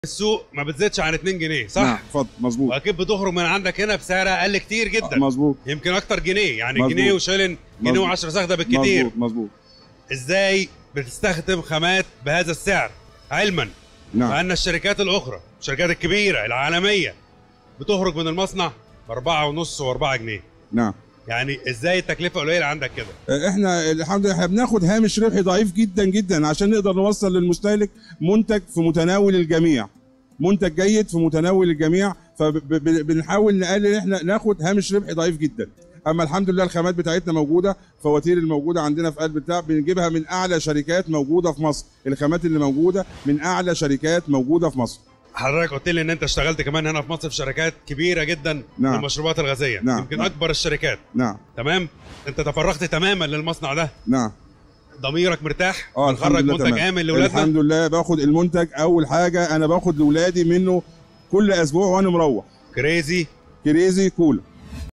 السوق ما بتزيدش عن 2 جنيه صح؟ نعم اتفضل مظبوط واكيد بتخرج من عندك هنا بسعر اقل كتير جدا مظبوط يمكن اكتر جنيه يعني مظبوط. جنيه وشيلن جنيه مظبوط. و10 سخده بالكتير مظبوط مظبوط ازاي بتستخدم خامات بهذا السعر علما نعم بان الشركات الاخرى الشركات الكبيره العالميه بتخرج من المصنع بأربعة ونص وأربعة جنيه نعم يعني ازاي التكلفه قليله عندك كده احنا الحمد لله احنا بناخد هامش ربح ضعيف جدا جدا عشان نقدر نوصل للمستهلك منتج في متناول الجميع منتج جيد في متناول الجميع فبنحاول نقلل احنا ناخد هامش ربح ضعيف جدا اما الحمد لله الخامات بتاعتنا موجوده فواتير الموجوده عندنا في قلب بتاع بنجيبها من اعلى شركات موجوده في مصر الخامات اللي موجوده من اعلى شركات موجوده في مصر حضرتك قلت لي ان انت اشتغلت كمان هنا في مصر في شركات كبيره جدا نعم. للمشروبات الغازيه نعم. يمكن نعم. اكبر الشركات نعم تمام انت تفرغت تماما للمصنع ده نعم ضميرك مرتاح اه الحمد بنخرج لله منتج تمام. امن لاولادنا الحمد لله باخد المنتج اول حاجه انا باخد لاولادي منه كل اسبوع وانا مروح كريزي كريزي كولا